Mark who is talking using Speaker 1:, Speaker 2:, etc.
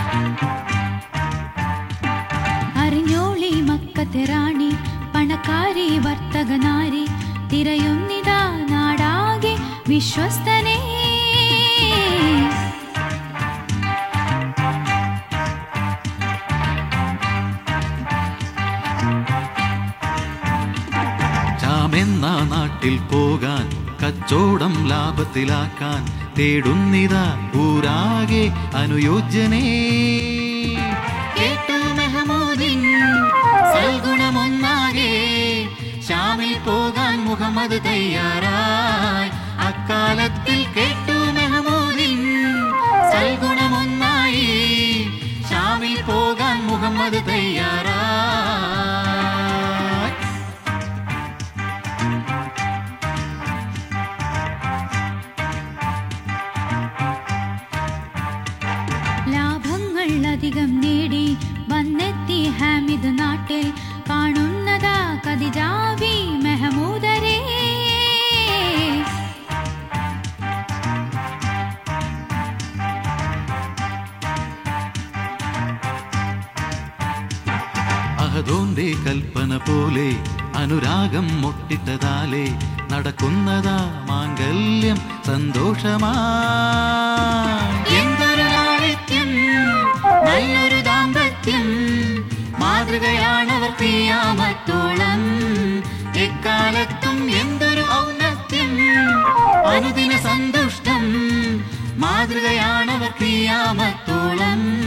Speaker 1: അറിഞ്ഞോളി മക്കത്തെ റാണി പണക്കാരി വർത്തകനാരി തിരയുന്നിതാ നാടാകെ വിശ്വസ്തനേ
Speaker 2: ചാമെന്ന നാട്ടിൽ പോകാൻ കച്ചോടം ലാഭത്തിലാക്കാൻ തേടുന്നിതാ ഊരാകെ അനുയോജ്യനേ
Speaker 1: കേട്ടു മെഹമൂദിൻ സൽഗുണമൊന്നാകെ ഷാമിൽ പോകാൻ മുഹമ്മദ് തയ്യാറായി അക്കാലത്തിൽ കേട്ടു മെഹമൂദിൻ സൽഗുണമൊന്നായി ഷാമിൽ പോകാൻ മുഹമ്മദ് തയ്യാറായി ലാഭങ്ങൾ അധികം നേടി വന്നെത്തി ഹാമിദ് നാട്ടിൽ കാണുന്നതാ കതിജാവി മെഹമൂദരേ
Speaker 2: അഹദോന്റെ കൽപ്പന പോലെ അനുരാഗം മുട്ടിട്ടതാലേ നടക്കുന്നതാ മാംഗല്യം സന്തോഷമാ
Speaker 1: എന്തൊരു ലാളിത്യം നല്ലൊരു ദാമ്പത്യം മാതൃകയാണവർ ക്രിയാമത്തോളം എക്കാലത്തും എന്തൊരു ഔന്നത്യം അനുദിന സന്തുഷ്ടം മാതൃകയാണവർ ക്രിയാമത്തോളം